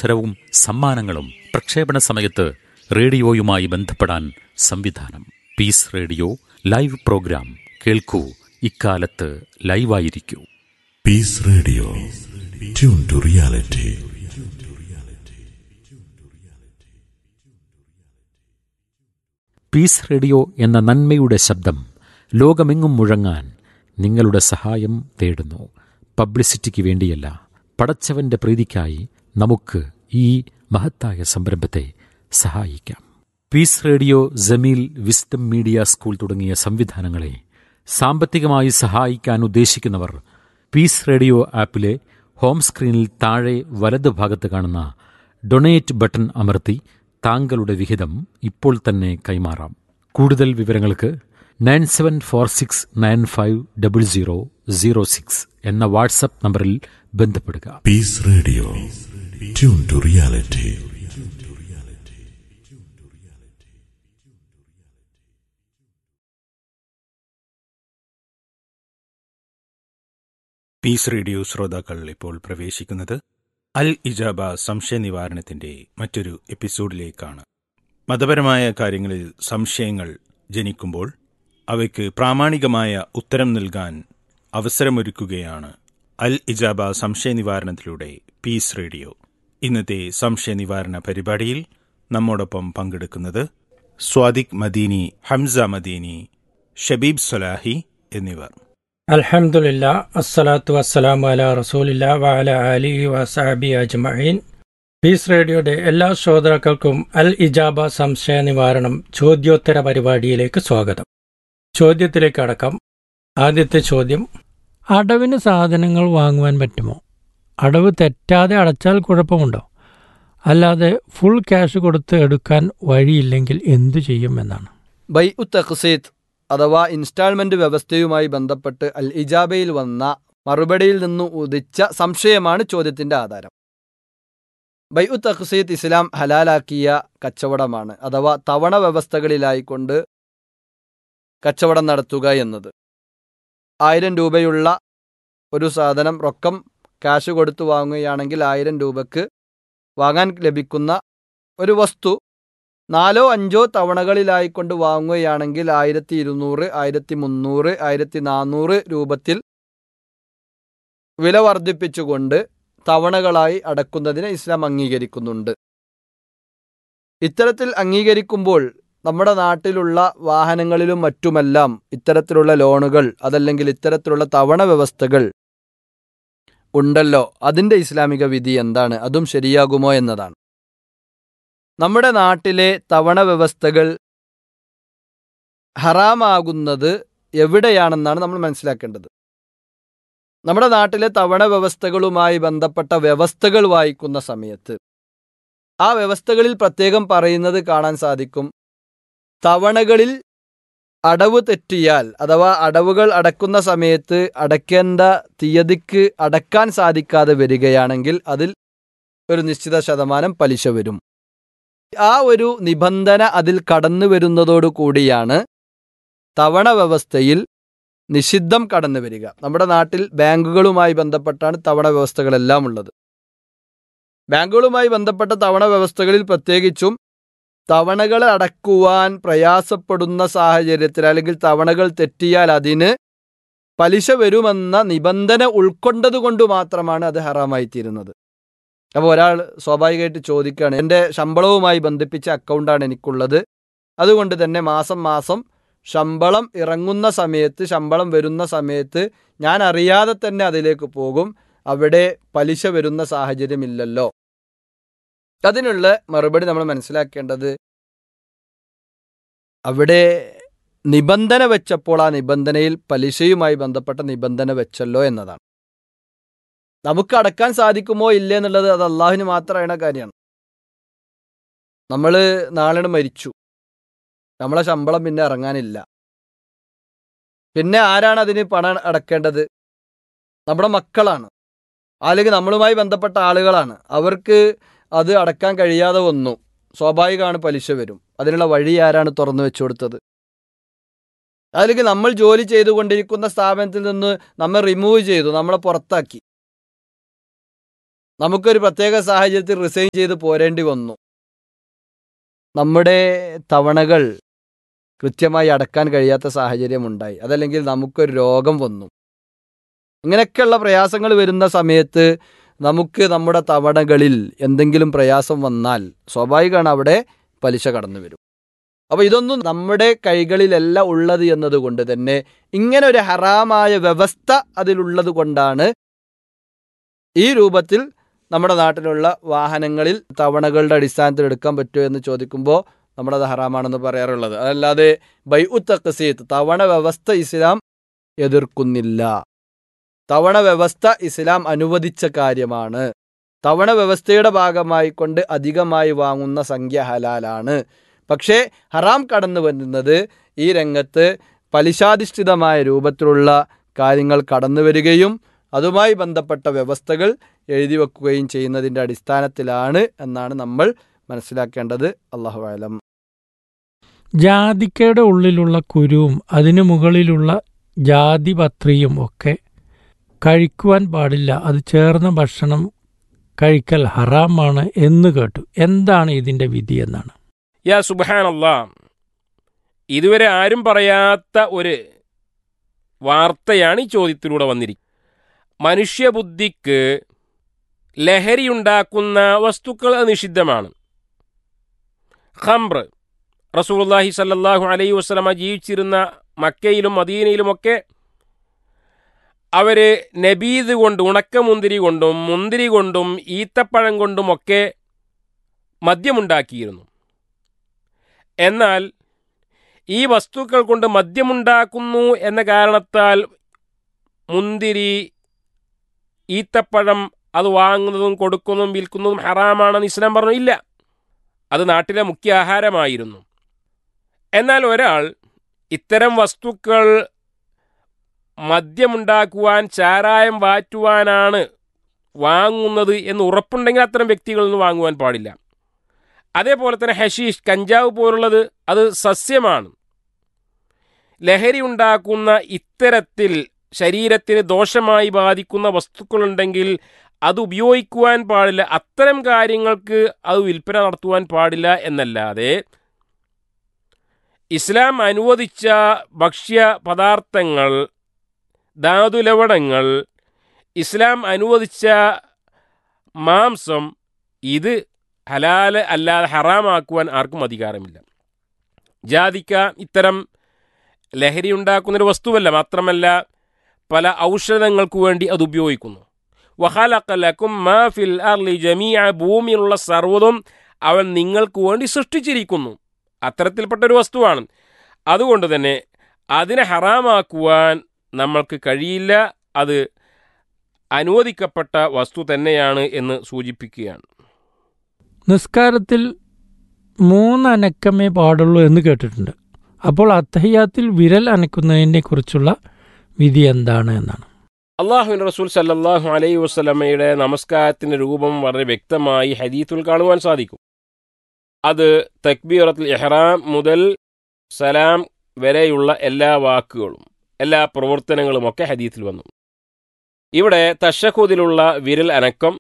അവസരവും സമ്മാനങ്ങളും പ്രക്ഷേപണ സമയത്ത് റേഡിയോയുമായി ബന്ധപ്പെടാൻ സംവിധാനം പീസ് റേഡിയോ ലൈവ് പ്രോഗ്രാം കേൾക്കൂ ഇക്കാലത്ത് ലൈവായിരിക്കൂ Peace Radio. Tune to reality. Peace radio എന്ന നന്മയുടെ ശബ്ദം ലോകമെങ്ങും മുഴങ്ങാൻ നിങ്ങളുടെ സഹായം തേടുന്നു പബ്ലിസിറ്റിക്ക് വേണ്ടിയല്ല പടച്ചവന്റെ പ്രീതിക്കായി നമുക്ക് ഈ മഹത്തായ സംരംഭത്തെ സഹായിക്കാം peace radio Jameel wisdom media school തുടങ്ങിയ സംവിധാനങ്ങളെ സാമ്പത്തികമായി സഹായിക്കാൻ ഉദ്ദേശിക്കുന്നവർ പീസ് റേഡിയോ ആപ്പിലെ ഹോം സ്ക്രീനിൽ താഴെ വലത് ഭാഗത്ത് കാണുന്ന ഡൊണേറ്റ് ബട്ടൺ അമർത്തി താങ്കളുടെ വിഹിതം ഇപ്പോൾ തന്നെ കൈമാറാം കൂടുതൽ വിവരങ്ങൾക്ക് nine seven four six nine five double zero zero six എന്ന വാട്സപ്പ് നമ്പറിൽ ബന്ധപ്പെടുക Peace Radio. Tune to reality. Peace radio ശ്രോതാക്കൾ ഇപ്പോൾ പ്രവേശിക്കുന്നത് അൽ ഇജാബ സംശയ നിവാരണത്തിന്റെ മറ്റൊരു എപ്പിസോഡിലേക്കാണ് മതപരമായ കാര്യങ്ങളിൽ സംശയങ്ങൾ ജനിക്കുമ്പോൾ അവയ്ക്ക് പ്രാമാണികമായ ഉത്തരം നൽകാൻ അവസരമൊരുക്കുകയാണ് അൽ ഇജാബ സംശയ നിവാരണത്തിലൂടെ പീസ് റേഡിയോ ഇന്നത്തെ സംശയ നിവാരണ പരിപാടിയിൽ നമ്മോടൊപ്പം പങ്കെടുക്കുന്നത് സ്വാദിഖ് മദീനി ഹംസ മദീനി ഷബീബ് സൊലാഹി എന്നിവർ അൽഹംദുലില്ല അസ്സലാത്തു വസ്സലാമു അല റസൂലില്ല വഅല അലിഹി വസഹബി അജ്മഈൻ പീസ് റേഡിയോയുടെ എല്ലാ ശ്രോതാക്കൾക്കും അൽ ഇജാബ സംശയ നിവാരണം ചോദ്യോത്തര പരിപാടിയിലേക്ക് സ്വാഗതം ചോദ്യത്തിലേക്ക് അടക്കം ആദ്യത്തെ ചോദ്യം അടവിന് സാധനങ്ങൾ വാങ്ങുവാൻ പറ്റുമോ അടവ് തെറ്റാതെ അടച്ചാൽ കുഴപ്പമുണ്ടോ അല്ലാതെ ഫുൾ ക്യാഷ് കൊടുത്ത് എടുക്കാൻ വഴിയില്ലെങ്കിൽ എന്തു ചെയ്യും എന്നാണ് ബൈ ഉ തഖ്സീത്ത് അഥവാ ഇൻസ്റ്റാൾമെന്റ് വ്യവസ്ഥയുമായി ബന്ധപ്പെട്ട് അൽ ഇജാബയിൽ വന്ന മറുപടിയിൽ നിന്ന് ഉദിച്ച സംശയമാണ് ചോദ്യത്തിന്റെ ആധാരം ബൈ ഉ തഖ്സീത്ത് ഇസ്ലാം ഹലാലാക്കിയ കച്ചവടമാണ് അഥവാ തവണ വ്യവസ്ഥകളിലായിക്കൊണ്ട് കച്ചവടം നടത്തുക എന്നത് ആയിരം രൂപയുള്ള ഒരു സാധനം റൊക്കം കാശ് കൊടുത്തു വാങ്ങുകയാണെങ്കിൽ ആയിരം രൂപക്ക് വാങ്ങാൻ ലഭിക്കുന്ന ഒരു വസ്തു നാലോ അഞ്ചോ തവണകളിലായിക്കൊണ്ട് വാങ്ങുകയാണെങ്കിൽ ആയിരത്തി ഇരുന്നൂറ് ആയിരത്തി മുന്നൂറ് ആയിരത്തി നാനൂറ് രൂപത്തിൽ വില വർദ്ധിപ്പിച്ചുകൊണ്ട് തവണകളായി അടക്കുന്നതിനെ ഇസ്ലാം അംഗീകരിക്കുന്നുണ്ട് ഇത്തരത്തിൽ അംഗീകരിക്കുമ്പോൾ നമ്മുടെ നാട്ടിലുള്ള വാഹനങ്ങളിലും മറ്റുമെല്ലാം ഇത്തരത്തിലുള്ള ലോണുകൾ അതല്ലെങ്കിൽ ഇത്തരത്തിലുള്ള തവണ വ്യവസ്ഥകൾ ഉണ്ടല്ലോ അതിൻ്റെ ഇസ്ലാമിക വിധി എന്താണ് അതും ശരിയാകുമോ എന്നതാണ് നമ്മുടെ നാട്ടിലെ തവണ വ്യവസ്ഥകൾ ഹറാമാകുന്നത് എവിടെയാണെന്നാണ് നമ്മൾ മനസ്സിലാക്കേണ്ടത് നമ്മുടെ നാട്ടിലെ തവണ വ്യവസ്ഥകളുമായി ബന്ധപ്പെട്ട വ്യവസ്ഥകൾ വായിക്കുന്ന സമയത്ത് ആ വ്യവസ്ഥകളിൽ പ്രത്യേകം പറയുന്നത് കാണാൻ സാധിക്കും തവണകളിൽ അടവ് തെറ്റിയാൽ അഥവാ അടവുകൾ അടക്കുന്ന സമയത്ത് അടയ്ക്കേണ്ട തീയതിക്ക് അടക്കാൻ സാധിക്കാതെ വരികയാണെങ്കിൽ അതിൽ ഒരു നിശ്ചിത ശതമാനം പലിശ വരും ആ ഒരു നിബന്ധന അതിൽ കടന്നു വരുന്നതോടു കൂടിയാണ് തവണ വ്യവസ്ഥയിൽ നിഷിദ്ധം കടന്നു വരിക നമ്മുടെ നാട്ടിൽ ബാങ്കുകളുമായി ബന്ധപ്പെട്ടാണ് തവണ വ്യവസ്ഥകളെല്ലാം ഉള്ളത് ബാങ്കുകളുമായി ബന്ധപ്പെട്ട തവണ വ്യവസ്ഥകളിൽ പ്രത്യേകിച്ചും തവണകൾ അടക്കുവാൻ പ്രയാസപ്പെടുന്ന സാഹചര്യത്തിൽ അല്ലെങ്കിൽ തവണകൾ തെറ്റിയാൽ അതിന് പലിശ വരുമെന്ന നിബന്ധന ഉൾക്കൊണ്ടതുകൊണ്ട് മാത്രമാണ് അത് ഹറാമായി തീരുന്നത് അപ്പോൾ ഒരാൾ സ്വാഭാവികമായിട്ട് ചോദിക്കുകയാണ് എൻ്റെ ശമ്പളവുമായി ബന്ധിപ്പിച്ച അക്കൗണ്ടാണ് എനിക്കുള്ളത് അതുകൊണ്ട് തന്നെ മാസം മാസം ശമ്പളം ഇറങ്ങുന്ന സമയത്ത് ശമ്പളം വരുന്ന സമയത്ത് ഞാൻ അറിയാതെ തന്നെ അതിലേക്ക് പോകും അവിടെ പലിശ വരുന്ന സാഹചര്യമില്ലല്ലോ അതിനുള്ള മറുപടി നമ്മൾ മനസ്സിലാക്കേണ്ടത് അവിടെ നിബന്ധന വെച്ചപ്പോൾ ആ നിബന്ധനയിൽ പലിശയുമായി ബന്ധപ്പെട്ട നിബന്ധന വെച്ചല്ലോ എന്നതാണ് നമുക്ക് അടക്കാൻ സാധിക്കുമോ ഇല്ലേ എന്നുള്ളത് അത് അള്ളാഹുവിന് മാത്രം അറിയണ കാര്യമാണ് നമ്മൾ നാളെ മരിച്ചു നമ്മളെ ശമ്പളം പിന്നെ ഇറങ്ങാനില്ല പിന്നെ ആരാണ് അതിന് പണം അടക്കേണ്ടത് നമ്മുടെ മക്കളാണ് അല്ലെങ്കിൽ നമ്മളുമായി ബന്ധപ്പെട്ട ആളുകളാണ് അവർക്ക് അത് അടക്കാൻ കഴിയാതെ വന്നു സ്വാഭാവികമാണ് പലിശ വരും അതിനുള്ള വഴി ആരാണ് തുറന്നു വെച്ചു കൊടുത്തത് അല്ലെങ്കിൽ നമ്മൾ ജോലി ചെയ്തുകൊണ്ടിരിക്കുന്ന സ്ഥാപനത്തിൽ നിന്ന് നമ്മെ റിമൂവ് ചെയ്തു നമ്മളെ പുറത്താക്കി നമുക്കൊരു പ്രത്യേക സാഹചര്യത്തിൽ റിസൈൻ ചെയ്ത് പോരേണ്ടി വന്നു നമ്മുടെ തവണകൾ കൃത്യമായി അടക്കാൻ കഴിയാത്ത സാഹചര്യം ഉണ്ടായി അതല്ലെങ്കിൽ നമുക്കൊരു രോഗം വന്നു ഇങ്ങനെയൊക്കെയുള്ള പ്രയാസങ്ങൾ വരുന്ന സമയത്ത് നമുക്ക് നമ്മുടെ തവണകളിൽ എന്തെങ്കിലും പ്രയാസം വന്നാൽ സ്വാഭാവികമാണ് അവിടെ പലിശ കടന്നു വരും അപ്പോൾ ഇതൊന്നും നമ്മുടെ കൈകളിലല്ല ഉള്ളത് എന്നതുകൊണ്ട് തന്നെ ഇങ്ങനെ ഒരു ഹറാമായ വ്യവസ്ഥ അതിലുള്ളത് കൊണ്ടാണ് ഈ രൂപത്തിൽ നമ്മുടെ നാട്ടിലുള്ള വാഹനങ്ങളിൽ തവണകളുടെ അടിസ്ഥാനത്തിൽ എടുക്കാൻ പറ്റുമോ എന്ന് ചോദിക്കുമ്പോൾ നമ്മളത് ഹറാമാണെന്ന് പറയാറുള്ളത് അതല്ലാതെ ബൈ ഉത്തഖസീത്ത് തവണ വ്യവസ്ഥ ഇസ്ലാം എതിർക്കുന്നില്ല തവണ വ്യവസ്ഥ ഇസ്ലാം അനുവദിച്ച കാര്യമാണ് തവണ വ്യവസ്ഥയുടെ ഭാഗമായി കൊണ്ട് അധികമായി വാങ്ങുന്ന സംഖ്യ ഹലാലാണ് പക്ഷേ ഹറാം കടന്നു വരുന്നത് ഈ രംഗത്ത് പലിശാധിഷ്ഠിതമായ രൂപത്തിലുള്ള കാര്യങ്ങൾ കടന്നു വരികയും അതുമായി ബന്ധപ്പെട്ട വ്യവസ്ഥകൾ എഴുതി വെക്കുകയും ചെയ്യുന്നതിൻ്റെ അടിസ്ഥാനത്തിലാണ് എന്നാണ് നമ്മൾ മനസ്സിലാക്കേണ്ടത് അള്ളാഹു ആലം ജാതിക്കയുടെ ഉള്ളിലുള്ള കുരുവും അതിനു മുകളിലുള്ള ജാതിപത്രിയും ഒക്കെ കഴിക്കുവാൻ പാടില്ല അത് ചേർന്ന ഭക്ഷണം കഴിക്കൽ ഹറാമാണ് എന്ന് കേട്ടു എന്താണ് ഇതിന്റെ വിധി എന്നാണ് യാ സുബാനല്ലാ ഇതുവരെ ആരും പറയാത്ത ഒരു വാർത്തയാണ് ഈ ചോദ്യത്തിലൂടെ വന്നിരിക്കുന്നത് മനുഷ്യബുദ്ധിക്ക് ലഹരിയുണ്ടാക്കുന്ന വസ്തുക്കൾ അത് നിഷിദ്ധമാണ് ഖംറ് റസൂലുള്ളാഹി സല്ലല്ലാഹു അലൈഹി വസല്ലമ ജീവിച്ചിരുന്ന മക്കയിലും മദീനയിലുമൊക്കെ അവർ നബീദ് കൊണ്ട് ഉണക്കമുന്തിരി കൊണ്ടും മുന്തിരി കൊണ്ടും ഈത്തപ്പഴം കൊണ്ടുമൊക്കെ മദ്യമുണ്ടാക്കിയിരുന്നു എന്നാൽ ഈ വസ്തുക്കൾ കൊണ്ട് മദ്യമുണ്ടാക്കുന്നു എന്ന കാരണത്താൽ മുന്തിരി ഈത്തപ്പഴം അത് വാങ്ങുന്നതും കൊടുക്കുന്നതും വിൽക്കുന്നതും ഹറാമാണെന്ന് ഇസ്ലാം പറഞ്ഞു ഇല്ല അത് നാട്ടിലെ മുഖ്യ ആഹാരമായിരുന്നു എന്നാൽ ഒരാൾ ഇത്തരം വസ്തുക്കൾ മദ്യമുണ്ടാക്കുവാൻ ചാരായം വാറ്റുവാനാണ് വാങ്ങുന്നത് എന്ന് ഉറപ്പുണ്ടെങ്കിൽ അത്തരം വ്യക്തികളിൽ നിന്ന് വാങ്ങുവാൻ പാടില്ല അതേപോലെ തന്നെ ഹഷീഷ് കഞ്ചാവ് പോലുള്ളത് അത് സസ്യമാണ് ലഹരി ഉണ്ടാക്കുന്ന ഇത്തരത്തിൽ ശരീരത്തിന് ദോഷമായി ബാധിക്കുന്ന വസ്തുക്കളുണ്ടെങ്കിൽ അത് ഉപയോഗിക്കുവാൻ പാടില്ല അത്തരം കാര്യങ്ങൾക്ക് അത് വിൽപ്പന നടത്തുവാൻ പാടില്ല എന്നല്ലാതെ ഇസ്ലാം അനുവദിച്ച ഭക്ഷ്യ പദാർത്ഥങ്ങൾ ധാതുലവണങ്ങൾ ഇസ്ലാം അനുവദിച്ച മാംസം ഇത് ഹലാല് അല്ലാതെ ഹറാമാക്കുവാൻ ആർക്കും അധികാരമില്ല ജാതിക്ക ഇത്തരം ലഹരി ഉണ്ടാക്കുന്നൊരു വസ്തുവല്ല മാത്രമല്ല പല ഔഷധങ്ങൾക്കു വേണ്ടി അത് ഉപയോഗിക്കുന്നു വഹാലക്കലക്കും മാ ഫിൽ അർലി ജമീഅ ഭൂമിയിലുള്ള സർവ്വതും അവൻ നിങ്ങൾക്ക് വേണ്ടി സൃഷ്ടിച്ചിരിക്കുന്നു അത്തരത്തിൽപ്പെട്ട ഒരു വസ്തുവാണ് അതുകൊണ്ട് തന്നെ അതിനെ ഹറാമാക്കുവാൻ നമ്മൾക്ക് കഴിയില്ല അത് അനുവദിക്കപ്പെട്ട വസ്തു തന്നെയാണ് എന്ന് സൂചിപ്പിക്കുകയാണ് നിസ്കാരത്തിൽ മൂന്ന് അനക്കമേ പാടുള്ളൂ എന്ന് കേട്ടിട്ടുണ്ട് അപ്പോൾ അത്തഹയ്യാത്തിൽ വിരൽ അനക്കുന്നതിനെ കുറിച്ചുള്ള വിധി എന്താണ് എന്നാണ് അള്ളാഹുവിൻ റസൂൽ സല്ലല്ലാഹു അലൈഹി വസ്ലമയുടെ നമസ്കാരത്തിന്റെ രൂപം വളരെ വ്യക്തമായി ഹദീത്തുൽ കാണുവാൻ സാധിക്കും അത് തക്ബീറത്തുൽ ഇഹ്റാം മുതൽ സലാം വരെയുള്ള എല്ലാ വാക്കുകളും എല്ലാ പ്രവർത്തനങ്ങളുമൊക്കെ ഹദീത്തിൽ വന്നു ഇവിടെ തഷഹുദിലുള്ള വിരൽ അനക്കം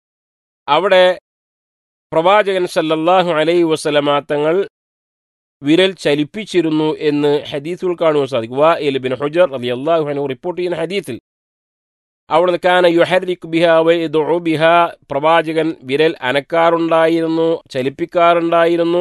അവിടെ പ്രവാചകൻ സല്ലല്ലാഹു അലൈഹി വസല്ലമ തങ്ങൾ വിരൽ ചലിപ്പിച്ചിരുന്നു എന്ന് ഹദീസുകൾ കാണുവാൻ സാധിക്കും വാ എലിബിൻ ഹുജർ അലി അള്ളാഹു അനു റിപ്പോർട്ട് ചെയ്യുന്ന ഹദീത്തിൽ അവിടെ കാന യുഹരിക് ബിഹ വൈദു ബിഹ പ്രവാചകൻ വിരൽ അനക്കാറുണ്ടായിരുന്നു ചലിപ്പിക്കാറുണ്ടായിരുന്നു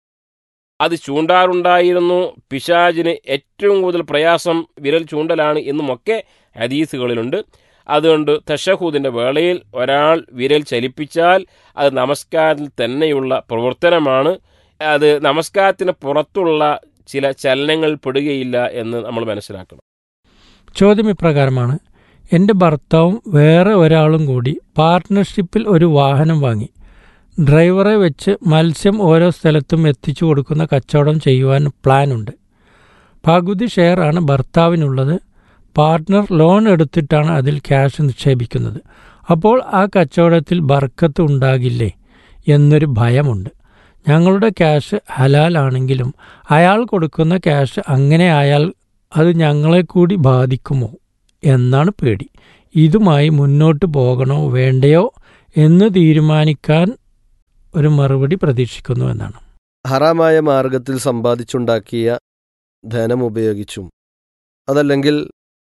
അത് ചൂണ്ടാറുണ്ടായിരുന്നു പിശാജിന് ഏറ്റവും കൂടുതൽ പ്രയാസം വിരൽ ചൂണ്ടലാണ് എന്നുമൊക്കെ ഹദീസുകളിലുണ്ട് അതുകൊണ്ട് തഷഹൂദിൻ്റെ വേളയിൽ ഒരാൾ വിരൽ ചലിപ്പിച്ചാൽ അത് നമസ്കാരത്തിൽ തന്നെയുള്ള പ്രവർത്തനമാണ് അത് നമസ്കാരത്തിന് പുറത്തുള്ള ചില ചലനങ്ങൾ പെടുകയില്ല എന്ന് നമ്മൾ മനസ്സിലാക്കണം ചോദ്യം ഇപ്രകാരമാണ് എൻ്റെ ഭർത്താവും വേറെ ഒരാളും കൂടി പാർട്ട്ണർഷിപ്പിൽ ഒരു വാഹനം വാങ്ങി ഡ്രൈവറെ വെച്ച് മത്സ്യം ഓരോ സ്ഥലത്തും എത്തിച്ചു കൊടുക്കുന്ന കച്ചവടം ചെയ്യുവാൻ പ്ലാനുണ്ട് പകുതി ഷെയറാണ് ഭർത്താവിനുള്ളത് പാർട്ട്ണർ ലോൺ എടുത്തിട്ടാണ് അതിൽ ക്യാഷ് നിക്ഷേപിക്കുന്നത് അപ്പോൾ ആ കച്ചവടത്തിൽ ബർക്കത്ത് ഉണ്ടാകില്ലേ എന്നൊരു ഭയമുണ്ട് ഞങ്ങളുടെ ക്യാഷ് ഹലാലാണെങ്കിലും അയാൾ കൊടുക്കുന്ന ക്യാഷ് അങ്ങനെ ആയാൽ അത് ഞങ്ങളെ കൂടി ബാധിക്കുമോ എന്നാണ് പേടി ഇതുമായി മുന്നോട്ട് പോകണോ വേണ്ടയോ എന്ന് തീരുമാനിക്കാൻ ഒരു മറുപടി പ്രതീക്ഷിക്കുന്നു എന്നാണ് ഹറാമായ മാർഗത്തിൽ സമ്പാദിച്ചുണ്ടാക്കിയ ധനം ഉപയോഗിച്ചും അതല്ലെങ്കിൽ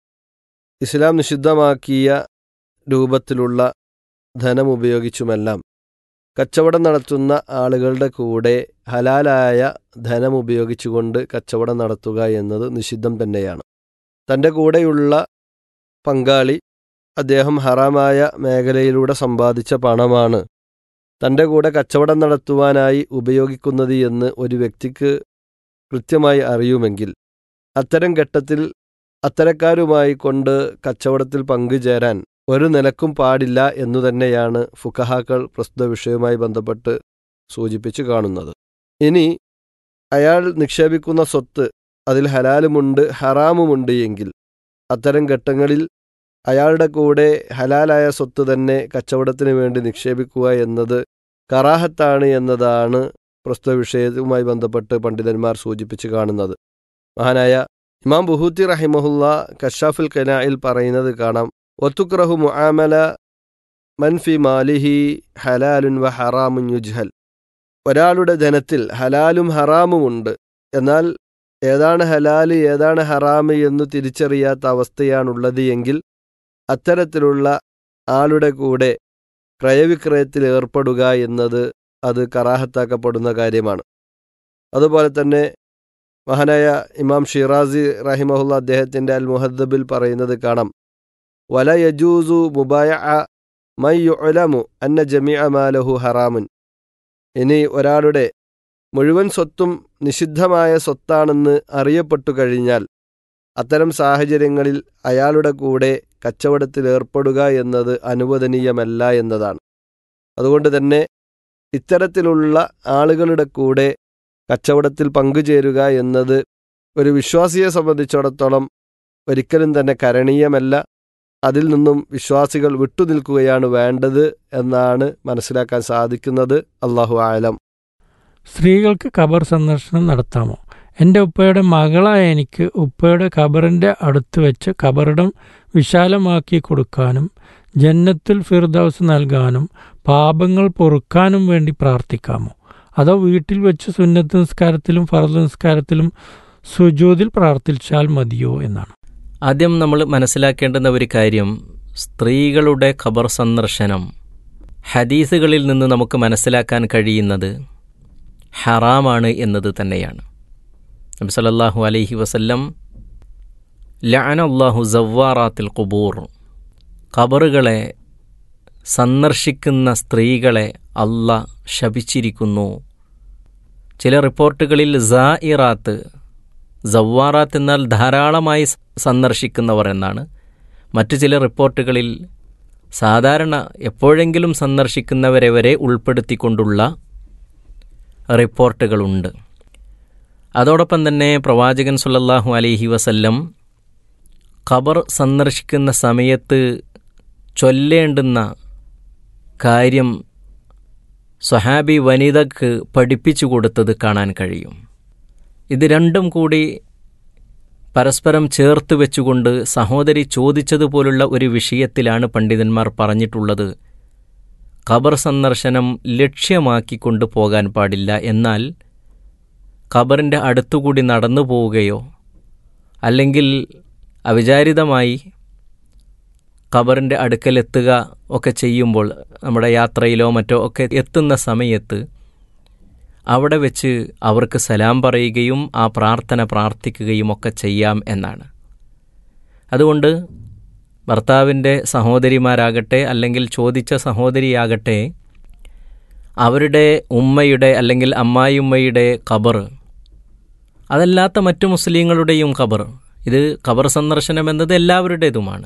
ഇസ്ലാം നിഷിദ്ധമാക്കിയ രൂപത്തിലുള്ള ധനം ഉപയോഗിച്ചുമെല്ലാം കച്ചവടം നടത്തുന്ന ആളുകളുടെ കൂടെ ഹലാലായ ധനം ഉപയോഗിച്ചുകൊണ്ട് കച്ചവടം നടത്തുക എന്നത് നിഷിദ്ധം തന്നെയാണ് തൻ്റെ കൂടെയുള്ള പങ്കാളി അദ്ദേഹം ഹറാമായ മേഖലയിലൂടെ സമ്പാദിച്ച പണമാണ് തൻ്റെ കൂടെ കച്ചവടം നടത്തുവാനായി ഉപയോഗിക്കുന്നത് എന്ന് ഒരു വ്യക്തിക്ക് കൃത്യമായി അറിയുമെങ്കിൽ അത്തരം ഘട്ടത്തിൽ അത്തരക്കാരുമായി കൊണ്ട് കച്ചവടത്തിൽ പങ്കുചേരാൻ ഒരു നിലക്കും പാടില്ല എന്നു തന്നെയാണ് ഫുക്കഹാക്കൾ പ്രസ്തുത വിഷയവുമായി ബന്ധപ്പെട്ട് സൂചിപ്പിച്ചു കാണുന്നത് ഇനി അയാൾ നിക്ഷേപിക്കുന്ന സ്വത്ത് അതിൽ ഹലാലുമുണ്ട് ഹറാമുമുണ്ട് എങ്കിൽ അത്തരം ഘട്ടങ്ങളിൽ അയാളുടെ കൂടെ ഹലാലായ സ്വത്ത് തന്നെ കച്ചവടത്തിന് വേണ്ടി നിക്ഷേപിക്കുക എന്നത് കറാഹത്താണ് എന്നതാണ് പ്രസ്തുത വിഷയവുമായി ബന്ധപ്പെട്ട് പണ്ഡിതന്മാർ സൂചിപ്പിച്ച് കാണുന്നത് മഹാനായ ഇമാം ബുഹൂത്തി റഹിമഹുല്ല കഷാഫുൽ കനായിൽ പറയുന്നത് കാണാം ഒത്തുക്രഹു മുആമല മൻഫി മാലിഹി ഹലാലുൻ വ ഹറാമുൻ യുജ്ഹൽ ഒരാളുടെ ധനത്തിൽ ഹലാലും ഹറാമുമുണ്ട് എന്നാൽ ഏതാണ് ഹലാല് ഏതാണ് ഹറാമ് എന്നു തിരിച്ചറിയാത്ത അവസ്ഥയാണുള്ളത് എങ്കിൽ അത്തരത്തിലുള്ള ആളുടെ കൂടെ ക്രയവിക്രയത്തിൽ ഏർപ്പെടുക എന്നത് അത് കറാഹത്താക്കപ്പെടുന്ന കാര്യമാണ് അതുപോലെ തന്നെ മഹാനായ ഇമാം ഷിറാസി റഹിമഹുല്ല അദ്ദേഹത്തിൻ്റെ അൽ മുഹദ്ദബിൽ പറയുന്നത് കാണാം വല യജൂസു മുബായ മൈ യുലമു അന്ന ജമി മാലഹു ഹറാമുൻ ഇനി ഒരാളുടെ മുഴുവൻ സ്വത്തും നിഷിദ്ധമായ സ്വത്താണെന്ന് അറിയപ്പെട്ടു കഴിഞ്ഞാൽ അത്തരം സാഹചര്യങ്ങളിൽ അയാളുടെ കൂടെ കച്ചവടത്തിൽ ഏർപ്പെടുക എന്നത് അനുവദനീയമല്ല എന്നതാണ് അതുകൊണ്ട് തന്നെ ഇത്തരത്തിലുള്ള ആളുകളുടെ കൂടെ കച്ചവടത്തിൽ പങ്കുചേരുക എന്നത് ഒരു വിശ്വാസിയെ സംബന്ധിച്ചിടത്തോളം ഒരിക്കലും തന്നെ കരണീയമല്ല അതിൽ നിന്നും വിശ്വാസികൾ വിട്ടുനിൽക്കുകയാണ് വേണ്ടത് എന്നാണ് മനസ്സിലാക്കാൻ സാധിക്കുന്നത് അള്ളാഹു ആലം സ്ത്രീകൾക്ക് ഖബർ സന്ദർശനം നടത്താമോ എൻ്റെ ഉപ്പയുടെ മകളായ എനിക്ക് ഉപ്പയുടെ ഖബറിൻ്റെ അടുത്ത് വെച്ച് ഖബറിടം വിശാലമാക്കി കൊടുക്കാനും ജന്നത്തുൽ ഫിർദൌസ് നൽകാനും പാപങ്ങൾ പൊറുക്കാനും വേണ്ടി പ്രാർത്ഥിക്കാമോ അതോ വീട്ടിൽ വെച്ച് സുന്നത്ത് നിസ്കാരത്തിലും ഫറദ് നിസ്കാരത്തിലും സുജൂതിൽ പ്രാർത്ഥിച്ചാൽ മതിയോ എന്നാണ് ആദ്യം നമ്മൾ മനസ്സിലാക്കേണ്ടുന്ന ഒരു കാര്യം സ്ത്രീകളുടെ ഖബർ സന്ദർശനം ഹദീസുകളിൽ നിന്ന് നമുക്ക് മനസ്സിലാക്കാൻ കഴിയുന്നത് ഹറാമാണ് എന്നത് തന്നെയാണ് നബി സല്ലല്ലാഹു അലൈഹി വസല്ലം ലഅനല്ലാഹു സവ്വാറാത്തിൽ ഖുബൂർ ഖബറുകളെ സന്ദർശിക്കുന്ന സ്ത്രീകളെ അല്ല ശപിച്ചിരിക്കുന്നു ചില റിപ്പോർട്ടുകളിൽ സായിറാത്ത് സവ്വാറാത്ത് എന്നാൽ ധാരാളമായി സന്ദർശിക്കുന്നവർ എന്നാണ് മറ്റു ചില റിപ്പോർട്ടുകളിൽ സാധാരണ എപ്പോഴെങ്കിലും സന്ദർശിക്കുന്നവരെ വരെ ഉൾപ്പെടുത്തിക്കൊണ്ടുള്ള റിപ്പോർട്ടുകളുണ്ട് അതോടൊപ്പം തന്നെ പ്രവാചകൻ സുല്ലല്ലാഹു അലൈഹി വസല്ലം ഖബർ സന്ദർശിക്കുന്ന സമയത്ത് ചൊല്ലേണ്ടുന്ന കാര്യം സ്വഹാബി വനിതക്ക് പഠിപ്പിച്ചു കൊടുത്തത് കാണാൻ കഴിയും ഇത് രണ്ടും കൂടി പരസ്പരം ചേർത്ത് വെച്ചുകൊണ്ട് സഹോദരി ചോദിച്ചതുപോലുള്ള ഒരു വിഷയത്തിലാണ് പണ്ഡിതന്മാർ പറഞ്ഞിട്ടുള്ളത് ഖബർ സന്ദർശനം ലക്ഷ്യമാക്കിക്കൊണ്ട് പോകാൻ പാടില്ല എന്നാൽ ഖബറിൻ്റെ അടുത്തുകൂടി നടന്നു പോവുകയോ അല്ലെങ്കിൽ അവിചാരിതമായി ഖബറിൻ്റെ അടുക്കലെത്തുക ഒക്കെ ചെയ്യുമ്പോൾ നമ്മുടെ യാത്രയിലോ മറ്റോ ഒക്കെ എത്തുന്ന സമയത്ത് അവിടെ വെച്ച് അവർക്ക് സലാം പറയുകയും ആ പ്രാർത്ഥന പ്രാർത്ഥിക്കുകയും ഒക്കെ ചെയ്യാം എന്നാണ് അതുകൊണ്ട് ഭർത്താവിൻ്റെ സഹോദരിമാരാകട്ടെ അല്ലെങ്കിൽ ചോദിച്ച സഹോദരിയാകട്ടെ അവരുടെ ഉമ്മയുടെ അല്ലെങ്കിൽ അമ്മായിയുമ്മയുടെ ഖബർ അതല്ലാത്ത മറ്റു മുസ്ലിങ്ങളുടെയും ഖബർ ഇത് ഖബർ സന്ദർശനം എന്നത് എല്ലാവരുടേതുമാണ്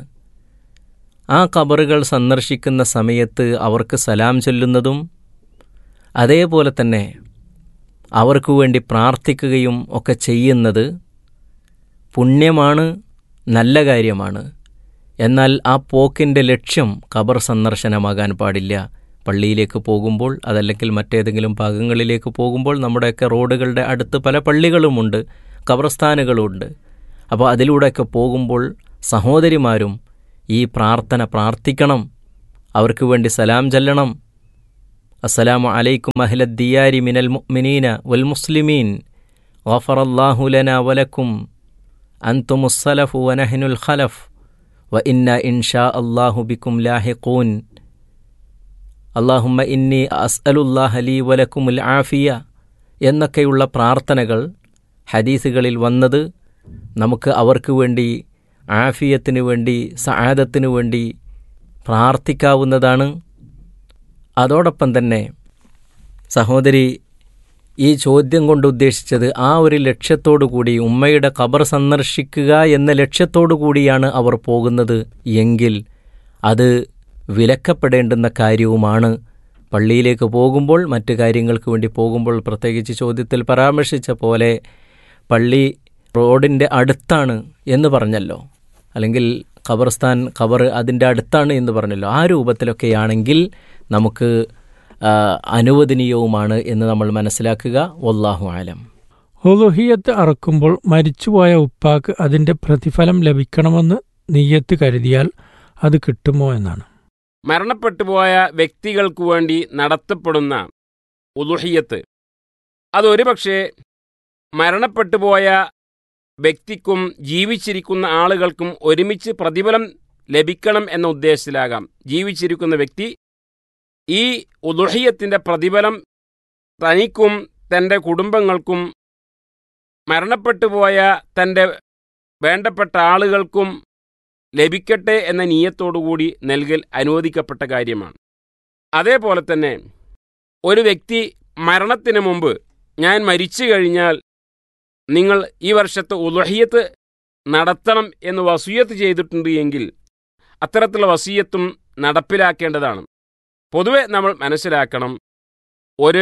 ആ ഖബറുകൾ സന്ദർശിക്കുന്ന സമയത്ത് അവർക്ക് സലാം ചൊല്ലുന്നതും അതേപോലെ തന്നെ അവർക്ക് വേണ്ടി പ്രാർത്ഥിക്കുകയും ഒക്കെ ചെയ്യുന്നത് പുണ്യമാണ് നല്ല കാര്യമാണ് എന്നാൽ ആ പോക്കിൻ്റെ ലക്ഷ്യം ഖബർ സന്ദർശനമാകാൻ പാടില്ല പള്ളിയിലേക്ക് പോകുമ്പോൾ അതല്ലെങ്കിൽ മറ്റേതെങ്കിലും ഭാഗങ്ങളിലേക്ക് പോകുമ്പോൾ നമ്മുടെയൊക്കെ റോഡുകളുടെ അടുത്ത് പല പള്ളികളുമുണ്ട് ഖബർസ്ഥാനുകളുമുണ്ട് അപ്പോൾ അതിലൂടെയൊക്കെ പോകുമ്പോൾ സഹോദരിമാരും ഈ പ്രാർത്ഥന പ്രാർത്ഥിക്കണം അവർക്ക് വേണ്ടി സലാം ചൊല്ലണം അസ്സലാമു അലൈക്കും അഹ്ലദ്ദിയാരി മിനൽ മുഅ്മിനീന വൽ മുസ്ലിമീൻ ഗഫറല്ലാഹു ലനാ വലക്കും അൻതുമുസ്സലഫു വനഹ്നുൽ ഖലഫ് വ ഇന്ന ഇൻഷാ അല്ലാഹു ബിക്കും ലാഹിഖൂൻ അള്ളാഹുമ്മ ഇന്നി അസ്അലുല്ലാഹ ലീ വലക്കുമുൽ ആഫിയ എന്നൊക്കെയുള്ള പ്രാർത്ഥനകൾ ഹദീസുകളിൽ വന്നത് നമുക്ക് അവർക്ക് വേണ്ടി ആഫിയത്തിന് വേണ്ടി സആദത്തിന് വേണ്ടി പ്രാർത്ഥിക്കാവുന്നതാണ് അതോടൊപ്പം തന്നെ സഹോദരി ഈ ചോദ്യം കൊണ്ട് ഉദ്ദേശിച്ചത് ആ ഒരു ലക്ഷ്യത്തോടു കൂടി ഉമ്മയുടെ ഖബർ സന്ദർശിക്കുക എന്ന ലക്ഷ്യത്തോടു കൂടിയാണ് അവർ പോകുന്നത് എങ്കിൽ അത് വിലക്കപ്പെടേണ്ടുന്ന കാര്യവുമാണ് പള്ളിയിലേക്ക് പോകുമ്പോൾ മറ്റു കാര്യങ്ങൾക്ക് വേണ്ടി പോകുമ്പോൾ പ്രത്യേകിച്ച് ചോദ്യത്തിൽ പരാമർശിച്ച പോലെ പള്ളി റോഡിൻ്റെ അടുത്താണ് എന്ന് പറഞ്ഞല്ലോ അല്ലെങ്കിൽ ഖബർസ്ഥാൻ ഖബർ അതിൻ്റെ അടുത്താണ് എന്ന് പറഞ്ഞല്ലോ ആ രൂപത്തിലൊക്കെയാണെങ്കിൽ നമുക്ക് ആ, അനുവദനീയവുമാണ് എന്ന് നമ്മൾ മനസ്സിലാക്കുക വല്ലാഹു ആലം ഒലുഹിയത്ത് അറക്കുമ്പോൾ മരിച്ചുപോയ ഉപ്പാക്ക് അതിന്റെ പ്രതിഫലം ലഭിക്കണമെന്ന് നീയത്ത് കരുതിയാൽ അത് കിട്ടുമോ എന്നാണ് മരണപ്പെട്ടുപോയ വ്യക്തികൾക്ക് വേണ്ടി നടത്തപ്പെടുന്ന ഉലുഹിയത്ത് അതൊരുപക്ഷെ മരണപ്പെട്ടുപോയ വ്യക്തിക്കും ജീവിച്ചിരിക്കുന്ന ആളുകൾക്കും ഒരുമിച്ച് പ്രതിഫലം ലഭിക്കണം എന്ന ഉദ്ദേശത്തിലാകാം ജീവിച്ചിരിക്കുന്ന വ്യക്തി ഈ ഉലുഹിയത്തിൻ്റെ പ്രതിഫലം തനിക്കും തൻ്റെ കുടുംബങ്ങൾക്കും മരണപ്പെട്ടുപോയ തൻ്റെ വേണ്ടപ്പെട്ട ആളുകൾക്കും ലഭിക്കട്ടെ എന്ന നീയത്തോടുകൂടി നൽകൽ അനുവദിക്കപ്പെട്ട കാര്യമാണ് അതേപോലെ തന്നെ ഒരു വ്യക്തി മരണത്തിന് മുമ്പ് ഞാൻ മരിച്ചു കഴിഞ്ഞാൽ നിങ്ങൾ ഈ വർഷത്തെ ഉലഹിയത്ത് നടത്തണം എന്ന് വസൂയത്ത് ചെയ്തിട്ടുണ്ട് എങ്കിൽ അത്തരത്തിലുള്ള വസീയത്തും നടപ്പിലാക്കേണ്ടതാണ് പൊതുവെ നമ്മൾ മനസ്സിലാക്കണം ഒരു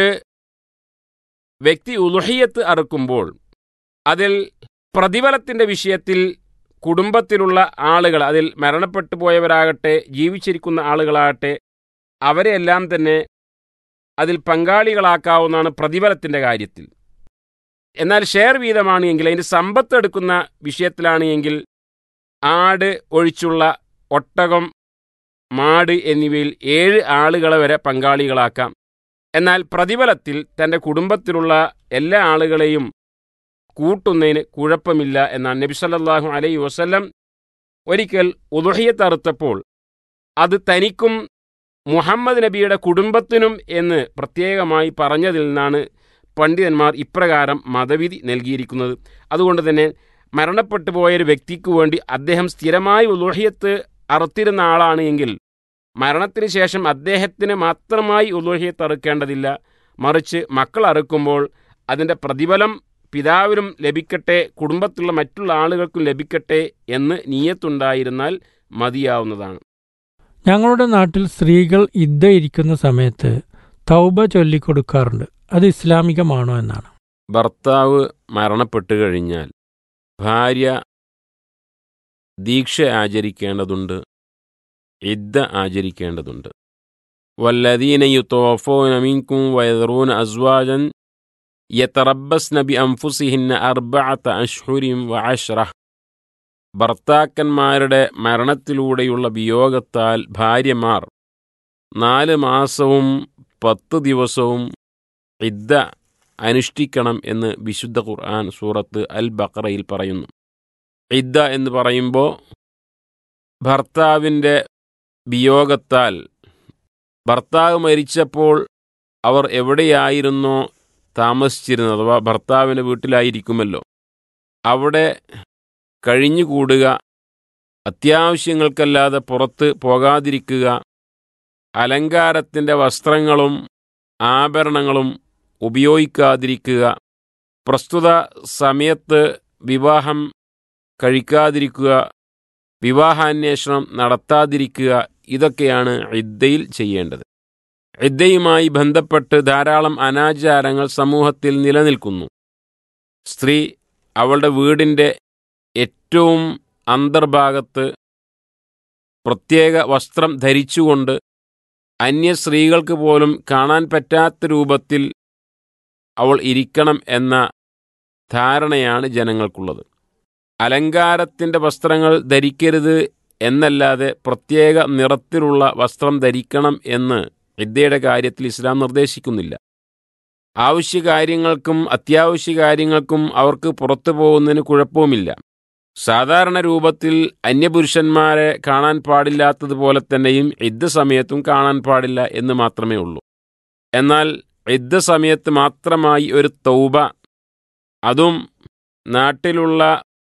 വ്യക്തി ഉലുഹിയത്ത് അറുക്കുമ്പോൾ അതിൽ പ്രതിഫലത്തിൻ്റെ വിഷയത്തിൽ കുടുംബത്തിലുള്ള ആളുകൾ അതിൽ മരണപ്പെട്ടു പോയവരാകട്ടെ ജീവിച്ചിരിക്കുന്ന ആളുകളാകട്ടെ അവരെയെല്ലാം തന്നെ അതിൽ പങ്കാളികളാക്കാവുന്നതാണ് പ്രതിഫലത്തിൻ്റെ കാര്യത്തിൽ എന്നാൽ ഷെയർ വീതമാണ് എങ്കിൽ അതിൻ്റെ സമ്പത്ത് എടുക്കുന്ന വിഷയത്തിലാണ് എങ്കിൽ ആട് ഒഴിച്ചുള്ള ഒട്ടകം മാട് എന്നിവയിൽ ഏഴ് ആളുകളെ വരെ പങ്കാളികളാക്കാം എന്നാൽ പ്രതിഫലത്തിൽ തൻ്റെ കുടുംബത്തിലുള്ള എല്ലാ ആളുകളെയും കൂട്ടുന്നതിന് കുഴപ്പമില്ല എന്നാണ് നബി സല്ലല്ലാഹു അലൈഹി വസല്ലം ഒരിക്കൽ ഉദുഹിയത്ത് അറുത്തപ്പോൾ അത് തനിക്കും മുഹമ്മദ് നബിയുടെ കുടുംബത്തിനും എന്ന് പ്രത്യേകമായി പറഞ്ഞതിൽ നിന്നാണ് പണ്ഡിതന്മാർ ഇപ്രകാരം മതവിധി നൽകിയിരിക്കുന്നത് അതുകൊണ്ട് തന്നെ മരണപ്പെട്ടു പോയൊരു വ്യക്തിക്ക് വേണ്ടി അദ്ദേഹം സ്ഥിരമായി ഉലോഹിയത്ത് അറുത്തിരുന്ന ആളാണ് എങ്കിൽ മരണത്തിന് ശേഷം അദ്ദേഹത്തിന് മാത്രമായി ഉലോഹിയത്ത് അറുക്കേണ്ടതില്ല മറിച്ച് മക്കൾ അറുക്കുമ്പോൾ അതിൻ്റെ പ്രതിഫലം പിതാവിനും ലഭിക്കട്ടെ കുടുംബത്തിലുള്ള മറ്റുള്ള ആളുകൾക്കും ലഭിക്കട്ടെ എന്ന് നീയത്തുണ്ടായിരുന്നാൽ മതിയാവുന്നതാണ് ഞങ്ങളുടെ നാട്ടിൽ സ്ത്രീകൾ ഇദ്ദ ഇരിക്കുന്ന സമയത്ത് തൗബ ചൊല്ലിക്കൊടുക്കാറുണ്ട് അത് ഇസ്ലാമികമാണോ എന്നാണ് ഭർത്താവ് മരണപ്പെട്ടു കഴിഞ്ഞാൽ ഭാര്യ ദീക്ഷ ആചരിക്കേണ്ടതുണ്ട് ഇദ്ദ ആചരിക്കേണ്ടതുണ്ട് വല്ലദീന യുത്തോഫോന മിൻകും വയദറൂന അസ്വാജൻ യതറബസ്ന ബി അംഫുസിഹിന്ന അർബഅത അഷ്ഹുരിം വ അഷ്റ ഭർത്താക്കന്മാരുടെ മരണത്തിലൂടെയുള്ള വിയോഗത്താൽ ഭാര്യമാർ നാല് മാസവും പത്ത് ദിവസവും ഇദ്ദ അനുഷ്ഠിക്കണം എന്ന് വിശുദ്ധ ഖുർആൻ സൂറത്ത് അൽ ബക്രയിൽ പറയുന്നു ഇദ്ദ എന്ന് പറയുമ്പോൾ ഭർത്താവിൻ്റെ വിയോഗത്താൽ ഭർത്താവ് മരിച്ചപ്പോൾ അവർ എവിടെയായിരുന്നോ താമസിച്ചിരുന്നത് അഥവാ ഭർത്താവിൻ്റെ വീട്ടിലായിരിക്കുമല്ലോ അവിടെ കഴിഞ്ഞുകൂടുക അത്യാവശ്യങ്ങൾക്കല്ലാതെ പുറത്ത് പോകാതിരിക്കുക അലങ്കാരത്തിൻ്റെ വസ്ത്രങ്ങളും ആഭരണങ്ങളും ഉപയോഗിക്കാതിരിക്കുക പ്രസ്തുത സമയത്ത് വിവാഹം കഴിക്കാതിരിക്കുക വിവാഹാന്വേഷണം നടത്താതിരിക്കുക ഇതൊക്കെയാണ് ഇദ്ദയിൽ ചെയ്യേണ്ടത് ഇദ്ദയുമായി ബന്ധപ്പെട്ട് ധാരാളം അനാചാരങ്ങൾ സമൂഹത്തിൽ നിലനിൽക്കുന്നു സ്ത്രീ അവളുടെ വീടിൻ്റെ ഏറ്റവും അന്തർഭാഗത്ത് പ്രത്യേക വസ്ത്രം ധരിച്ചുകൊണ്ട് അന്യ സ്ത്രീകൾക്ക് പോലും കാണാൻ പറ്റാത്ത രൂപത്തിൽ അവൾ ഇരിക്കണം എന്ന ധാരണയാണ് ജനങ്ങൾക്കുള്ളത് അലങ്കാരത്തിൻ്റെ വസ്ത്രങ്ങൾ ധരിക്കരുത് എന്നല്ലാതെ പ്രത്യേക നിറത്തിലുള്ള വസ്ത്രം ധരിക്കണം എന്ന് ഇദ്ദയുടെ കാര്യത്തിൽ ഇസ്ലാം നിർദ്ദേശിക്കുന്നില്ല ആവശ്യ കാര്യങ്ങൾക്കും അത്യാവശ്യ കാര്യങ്ങൾക്കും അവർക്ക് പുറത്തു പോകുന്നതിന് കുഴപ്പവുമില്ല സാധാരണ രൂപത്തിൽ അന്യപുരുഷന്മാരെ കാണാൻ പാടില്ലാത്തതുപോലെ തന്നെയും ഇദ്ദ സമയത്തും കാണാൻ പാടില്ല എന്ന് മാത്രമേ ഉള്ളൂ എന്നാൽ ഇദ്ദ സമയത്ത് മാത്രമായി ഒരു തൗബ അതും നാട്ടിലുള്ള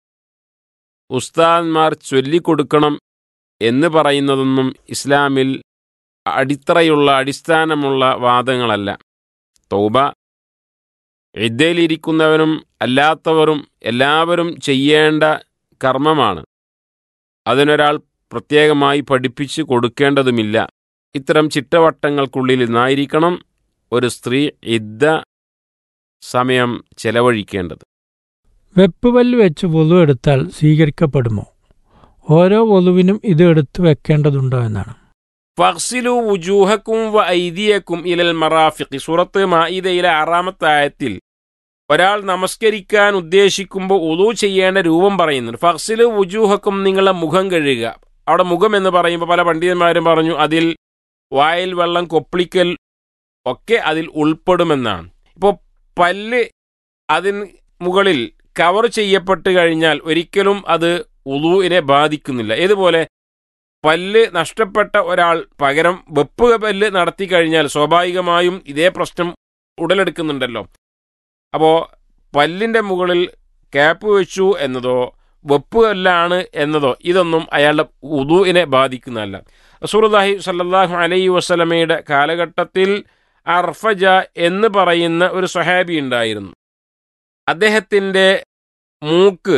ഉസ്താദ്മാർ ചൊല്ലിക്കൊടുക്കണം എന്ന് പറയുന്നതൊന്നും ഇസ്ലാമിൽ അടിത്തറയുള്ള അടിസ്ഥാനമുള്ള വാദങ്ങളല്ല തൗബ ഇദ്ദയിലിരിക്കുന്നവരും അല്ലാത്തവരും എല്ലാവരും ചെയ്യേണ്ട കർമ്മമാണ് അതിനൊരാൾ പ്രത്യേകമായി പഠിപ്പിച്ചു കൊടുക്കേണ്ടതുമില്ല ഇത്തരം ചിട്ടവട്ടങ്ങൾക്കുള്ളിൽ നിന്നായിരിക്കണം ഒരു സ്ത്രീ ഇദ്ദ സമയം ചെലവഴിക്കേണ്ടത് വെപ്പുപല്ല് വെച്ച് വൊലു എടുത്താൽ സ്വീകരിക്കപ്പെടുമോ ഓരോ വൊലുവിനും ഇത് എടുത്തു വെക്കേണ്ടതുണ്ടോ എന്നാണ് ഫക്സിലു വുജൂഹക്കും വ ഐദിയക്കും ഇലൽ മറാഫിഖി സൂറത്ത് മായിദയിലെ ആറാമത്തെ ആയത്തിൽ ഒരാൾ നമസ്കരിക്കാൻ ഉദ്ദേശിക്കുമ്പോൾ ഉദു ചെയ്യേണ്ട രൂപം പറയുന്നുണ്ട് ഫക്സിലു വുജൂഹക്കും നിങ്ങളുടെ മുഖം കഴുകുക അവിടെ മുഖം എന്ന് പറയുമ്പോൾ പല പണ്ഡിതന്മാരും പറഞ്ഞു അതിൽ വായിൽ വെള്ളം കൊപ്പിളിക്കൽ ഒക്കെ അതിൽ ഉൾപ്പെടുമെന്നാണ് ഇപ്പോൾ പല്ല് അതിന് മുകളിൽ കവർ ചെയ്യപ്പെട്ട് കഴിഞ്ഞാൽ ഒരിക്കലും അത് ഉളുവിനെ ബാധിക്കുന്നില്ല ഏതുപോലെ പല്ല് നഷ്ടപ്പെട്ട ഒരാൾ പകരം വെപ്പ് പല്ല് നടത്തി കഴിഞ്ഞാൽ സ്വാഭാവികമായും ഇതേ പ്രശ്നം ഉടലെടുക്കുന്നുണ്ടല്ലോ അപ്പോൾ പല്ലിൻ്റെ മുകളിൽ ക്യാപ്പ് വെച്ചു എന്നതോ വെപ്പ് കല്ലാണ് എന്നതോ ഇതൊന്നും അയാളുടെ ഉദുവിനെ ബാധിക്കുന്നതല്ല റസൂർലാഹി സല്ലാഹു അലൈഹി വസ്ലമയുടെ കാലഘട്ടത്തിൽ അർഫജ എന്ന് പറയുന്ന ഒരു സ്വഹാബി ഉണ്ടായിരുന്നു അദ്ദേഹത്തിൻ്റെ മൂക്ക്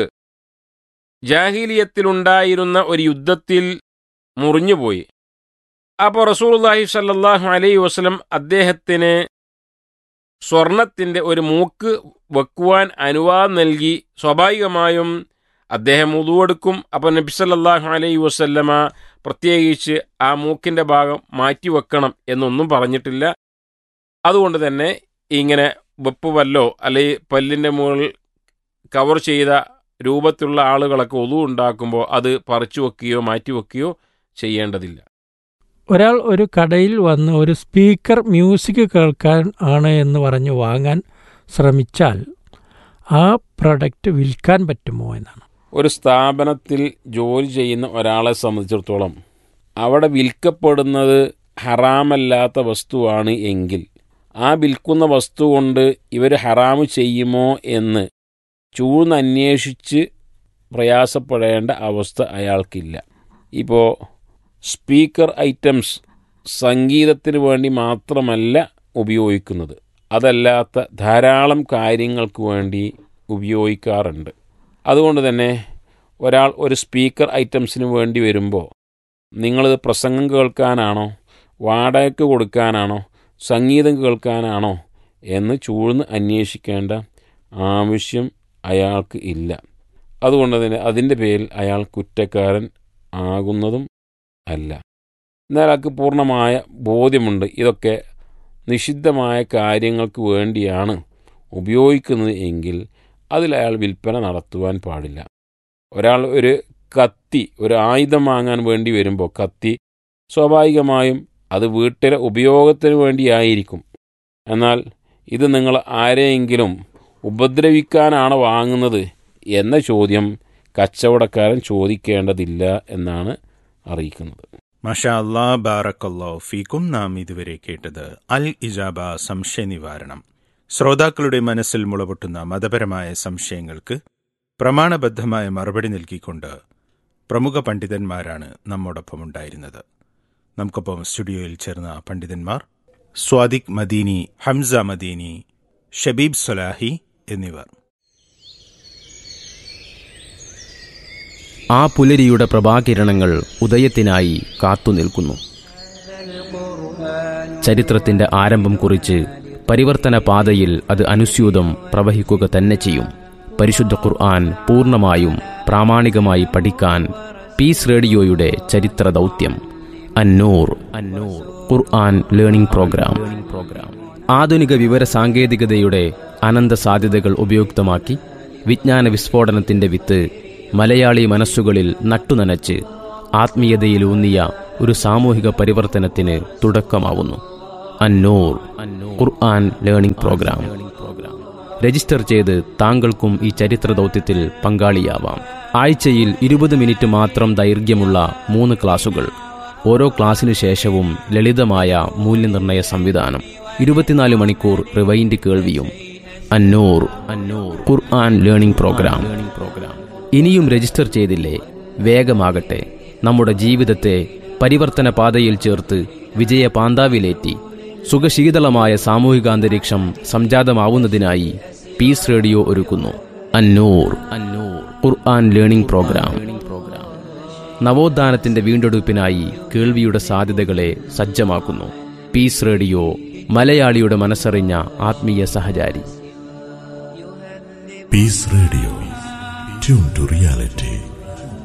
ജാഹിലിയത്തിലുണ്ടായിരുന്ന ഒരു യുദ്ധത്തിൽ മുറിഞ്ഞുപോയി അപ്പോൾ റസൂൽല്ലാഹി സല്ലാഹു അലൈഹി വസ്ലം അദ്ദേഹത്തിന് സ്വർണത്തിൻ്റെ ഒരു മൂക്ക് വെക്കുവാൻ അനുവാദം നൽകി സ്വാഭാവികമായും അദ്ദേഹം ഉതുവെടുക്കും അപ്പോൾ നബി സല്ലാഹു അലൈഹി വസ്ല്ലമ പ്രത്യേകിച്ച് ആ മൂക്കിൻ്റെ ഭാഗം മാറ്റിവെക്കണം എന്നൊന്നും പറഞ്ഞിട്ടില്ല അതുകൊണ്ട് തന്നെ ഇങ്ങനെ വെപ്പ് പല്ലോ അല്ലെങ്കിൽ പല്ലിൻ്റെ മുകളിൽ കവർ ചെയ്ത രൂപത്തിലുള്ള ആളുകളൊക്കെ ഒതു ഉണ്ടാക്കുമ്പോൾ അത് പറിച്ചു വെക്കുകയോ മാറ്റി വെക്കുകയോ ചെയ്യേണ്ടതില്ല ഒരാൾ ഒരു കടയിൽ വന്ന് ഒരു സ്പീക്കർ മ്യൂസിക് കേൾക്കാൻ ആണ് എന്ന് പറഞ്ഞ് വാങ്ങാൻ ശ്രമിച്ചാൽ ആ പ്രൊഡക്റ്റ് വിൽക്കാൻ പറ്റുമോ എന്നാണ് ഒരു സ്ഥാപനത്തിൽ ജോലി ചെയ്യുന്ന ഒരാളെ സംബന്ധിച്ചിടത്തോളം അവിടെ വിൽക്കപ്പെടുന്നത് ഹറാമല്ലാത്ത വസ്തുവാണ് എങ്കിൽ ആ വിൽക്കുന്ന വസ്തു കൊണ്ട് ഇവർ ഹറാമ് ചെയ്യുമോ എന്ന് ചൂഴ്ന്നന്വേഷിച്ച് പ്രയാസപ്പെടേണ്ട അവസ്ഥ അയാൾക്കില്ല ഇപ്പോൾ സ്പീക്കർ ഐറ്റംസ് സംഗീതത്തിന് വേണ്ടി മാത്രമല്ല ഉപയോഗിക്കുന്നത് അതല്ലാത്ത ധാരാളം കാര്യങ്ങൾക്ക് വേണ്ടി ഉപയോഗിക്കാറുണ്ട് അതുകൊണ്ട് തന്നെ ഒരാൾ ഒരു സ്പീക്കർ ഐറ്റംസിന് വേണ്ടി വരുമ്പോൾ നിങ്ങളിത് പ്രസംഗം കേൾക്കാനാണോ വാടകയ്ക്ക് കൊടുക്കാനാണോ സംഗീതം കേൾക്കാനാണോ എന്ന് ചൂഴ്ന്ന് അന്വേഷിക്കേണ്ട ആവശ്യം അയാൾക്ക് ഇല്ല അതുകൊണ്ട് തന്നെ അതിൻ്റെ പേരിൽ അയാൾ കുറ്റക്കാരൻ ആകുന്നതും അല്ല എന്നാൽ അയാൾക്ക് പൂർണ്ണമായ ബോധ്യമുണ്ട് ഇതൊക്കെ നിഷിദ്ധമായ കാര്യങ്ങൾക്ക് വേണ്ടിയാണ് ഉപയോഗിക്കുന്നത് എങ്കിൽ അതിൽ അയാൾ വിൽപ്പന നടത്തുവാൻ പാടില്ല ഒരാൾ ഒരു കത്തി ഒരു ആയുധം വാങ്ങാൻ വേണ്ടി വരുമ്പോൾ കത്തി സ്വാഭാവികമായും അത് വീട്ടിലെ ഉപയോഗത്തിന് വേണ്ടിയായിരിക്കും എന്നാൽ ഇത് നിങ്ങൾ ആരെയെങ്കിലും ഉപദ്രവിക്കാനാണ് വാങ്ങുന്നത് എന്ന ചോദ്യം കച്ചവടക്കാരൻ ചോദിക്കേണ്ടതില്ല എന്നാണ് അറിയിക്കുന്നത് മഷാ അല്ലാ ബാറക്കല്ലോ ഫീക്കും നാം ഇതുവരെ കേട്ടത് അൽ ഇജാബ സംശയ നിവാരണം ശ്രോതാക്കളുടെ മനസ്സിൽ മുളപൊട്ടുന്ന മതപരമായ സംശയങ്ങൾക്ക് പ്രമാണബദ്ധമായ മറുപടി നൽകിക്കൊണ്ട് പ്രമുഖ പണ്ഡിതന്മാരാണ് നമ്മോടൊപ്പം ഉണ്ടായിരുന്നത് നമുക്കൊപ്പം സ്റ്റുഡിയോയിൽ ചേർന്ന പണ്ഡിതന്മാർ സ്വാദിഖ് മദീനി ഹംസ മദീനി ഷബീബ് സൊലാഹി എന്നിവർ ആ പുലരിയുടെ പ്രഭാകിരണങ്ങൾ ഉദയത്തിനായി കാത്തുനിൽക്കുന്നു ചരിത്രത്തിന്റെ ആരംഭം കുറിച്ച് പരിവർത്തന പാതയിൽ അത് അനുസ്യൂതം പ്രവഹിക്കുക തന്നെ ചെയ്യും പരിശുദ്ധ ഖുർആൻ പൂർണ്ണമായും പ്രാമാണികമായി പഠിക്കാൻ പീസ് റേഡിയോയുടെ ചരിത്ര ദൗത്യം അന്നൂർ അന്നൂർ ഖുർആൻ ലേണിംഗ് പ്രോഗ്രാം പ്രോഗ്രാം ആധുനിക വിവര സാങ്കേതികതയുടെ അനന്ത സാധ്യതകൾ ഉപയുക്തമാക്കി വിജ്ഞാന വിസ്ഫോടനത്തിന്റെ വിത്ത് മലയാളി മനസ്സുകളിൽ നട്ടുനനച്ച് ആത്മീയതയിലൂന്നിയ ഒരു സാമൂഹിക പരിവർത്തനത്തിന് തുടക്കമാവുന്നു അന്നൂർ ഖുർആൻ ലേണിംഗ് പ്രോഗ്രാം രജിസ്റ്റർ ചെയ്ത് താങ്കൾക്കും ഈ ചരിത്ര ദൗത്യത്തിൽ പങ്കാളിയാവാം ആഴ്ചയിൽ ഇരുപത് മിനിറ്റ് മാത്രം ദൈർഘ്യമുള്ള മൂന്ന് ക്ലാസുകൾ ഓരോ ക്ലാസ്സിനു ശേഷവും ലളിതമായ മൂല്യനിർണ്ണയ സംവിധാനം ഇരുപത്തിനാല് മണിക്കൂർ റിവൈൻഡ് കേൾവിയും അന്നൂർ അന്നൂർ ഖുർആൻ ലേണിംഗ് പ്രോഗ്രാം ഇനിയും രജിസ്റ്റർ ചെയ്തില്ലേ വേഗമാകട്ടെ നമ്മുടെ ജീവിതത്തെ പരിവർത്തന പാതയിൽ ചേർത്ത് വിജയ പാന്താവിലേറ്റി സുഖശീതളമായ സാമൂഹികാന്തരീക്ഷം സംജാതമാവുന്നതിനായി പീസ് റേഡിയോ ഒരുക്കുന്നു അന്നൂർ അന്നൂർ ഖുർആൻ ലേണിംഗ് പ്രോഗ്രാം നവോത്ഥാനത്തിന്റെ വീണ്ടെടുപ്പിനായി കേൾവിയുടെ സാധ്യതകളെ സജ്ജമാക്കുന്നു പീസ് റേഡിയോ മലയാളിയുടെ മനസ്സറിഞ്ഞ ആത്മീയ സഹചാരി Peace Radio. Tune to reality.